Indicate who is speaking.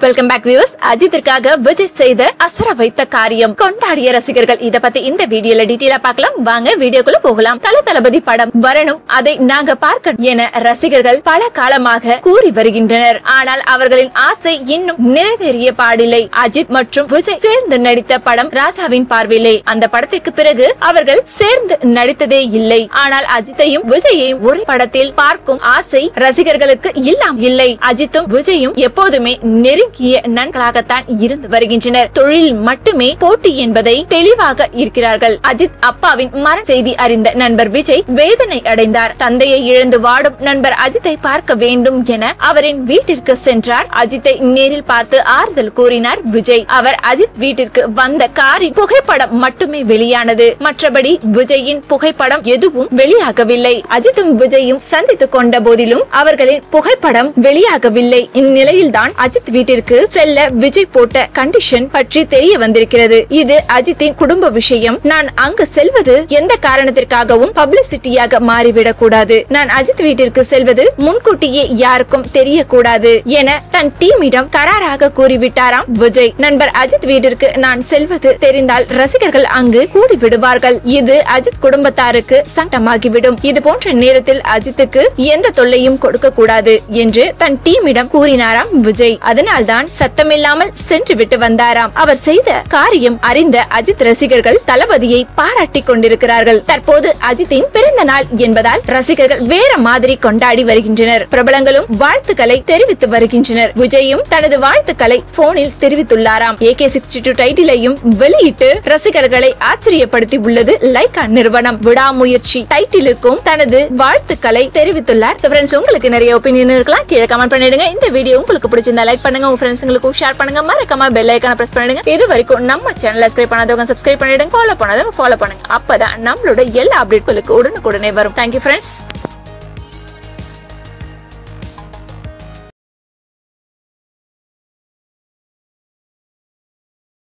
Speaker 1: welcome back views அஜித்திற்காக விஜய் செய்த அசர வைத்த காரியம் கொண்டாடிய ரசிகர்கள் இத பத்தி இந்த வீடியோல டீட்டெயிலா பார்க்கலாம் வாங்க வீடியோக்குள்ள போகலாம் தல தளபதி படம் வரணும் அதை நாங்க பார்க்க என ரசிகர்கள் பல காலமாக கூறி வருகின்றனர் ஆனால் அவர்களின் ஆசை இன்னும் நிறைவேறிய பாடில்லை அஜித் மற்றும் விஜய் சேர்ந்து நடித்த படம் ராஜாவின் பார்வையிலே அந்த படத்திற்கு பிறகு அவர்கள் சேர்ந்து நடித்ததே இல்லை ஆனால் அஜித்தையும் விஜயையும் ஒரு படத்தில் பார்க்கும் ஆசை ரசிகர்களுக்கு இல்லாம் இல்லை அஜித்தும் விஜயும் எப்போதுமே நெருங்கிய நண்பர்களாகத்தான் இருந்து வருகின்றனர் தொழில் மட்டுமே போட்டி என்பதை தெளிவாக இருக்கிறார்கள் அஜித் அப்பாவின் மரண செய்தி அறிந்த நண்பர் விஜய் வேதனை அடைந்தார் தந்தையை இழந்து வாடும் நண்பர் அஜித்தை பார்க்க வேண்டும் என அவரின் வீட்டிற்கு சென்றார் அஜித்தை நேரில் பார்த்து ஆறுதல் கூறினார் விஜய் அவர் அஜித் வீட்டிற்கு வந்த காரின் புகைப்படம் மட்டுமே வெளியானது மற்றபடி விஜயின் புகைப்படம் எதுவும் வெளியாகவில்லை அஜித்தும் விஜயும் சந்தித்துக் கொண்ட போதிலும் அவர்களின் புகைப்படம் வெளியாகவில்லை இந்நிலையில்தான் அஜித் வீட்டிற்கு செல்ல விஜய் போட்ட கண்டிஷன் பற்றி தெரிய வந்திருக்கிறது இது அஜித்தின் குடும்ப விஷயம் நான் அங்கு செல்வது எந்த காரணத்திற்காகவும் பப்ளிசிட்டியாக மாறிவிடக் கூடாது நான் அஜித் வீட்டிற்கு செல்வது முன்கூட்டியே யாருக்கும் தெரியக்கூடாது என தன் டீமிடம் கராராக கூறிவிட்டாராம் விஜய் நண்பர் அஜித் வீட்டிற்கு நான் செல்வது தெரிந்தால் ரசிகர்கள் அங்கு கூடி விடுவார்கள் இது அஜித் குடும்பத்தாருக்கு சங்கடமாகிவிடும் இது போன்ற நேரத்தில் அஜித்துக்கு எந்த தொல்லையும் கொடுக்க கூடாது என்று தன் டீமிடம் கூறினாராம் விஜய் அதனால்தான் சத்தமில்லாமல் சென்று விட்டு வந்தாராம் அவர் செய்த காரியம் அறிந்த அஜித் ரசிகர்கள் தளபதியை பாராட்டிக் கொண்டிருக்கிறார்கள் தற்போது அஜித்தின் பிறந்த நாள் என்பதால் ரசிகர்கள் வேற மாதிரி கொண்டாடி வருகின்றனர் பிரபலங்களும் வாழ்த்துக்களை தெரிவித்து வருகின்றனர் விஜயும் தனது வாழ்த்துக்களை போனில் தெரிவித்துள்ளாராம் ஏகே சிக்ஸ்டி டூ டைட்டிலையும் வெளியிட்டு ரசிகர்களை ஆச்சரியப்படுத்தி உள்ளது லைகா நிறுவனம் விடாமுயற்சி டைட்டிலுக்கும் தனது வாழ்த்துக்களை தெரிவித்துள்ளார் So friends, உங்களுக்கு நிறைய ஒப்பீனியன் இருக்கலாம் கீழே கமெண்ட் பண்ணிடுங்க இந்த வீடியோ உங்களுக்கு பிடிச்சிருந்தா லைக் பண்ணுங்க உங்க ஃப்ரெண்ட்ஸுங்களுக்கும் ஷேர் பண்ணுங்க மறக்காம பெல் ஐக்கான பிரஸ் பண்ணிடுங்க இது வரைக்கும் நம்ம சேனல் சப்ஸ்கிரைப் பண்ணாதவங்க சப்ஸ்கிரைப் பண்ணிடுங்க ஃபாலோ பண்ணாதவங்க ஃபாலோ பண்ணுங்க அப்பதான் நம்மளோட எல்லா அப்டேட்களுக்கு உடனுக்குடனே வரும் தேங்க்யூ ஃப்ரெண்ட்ஸ்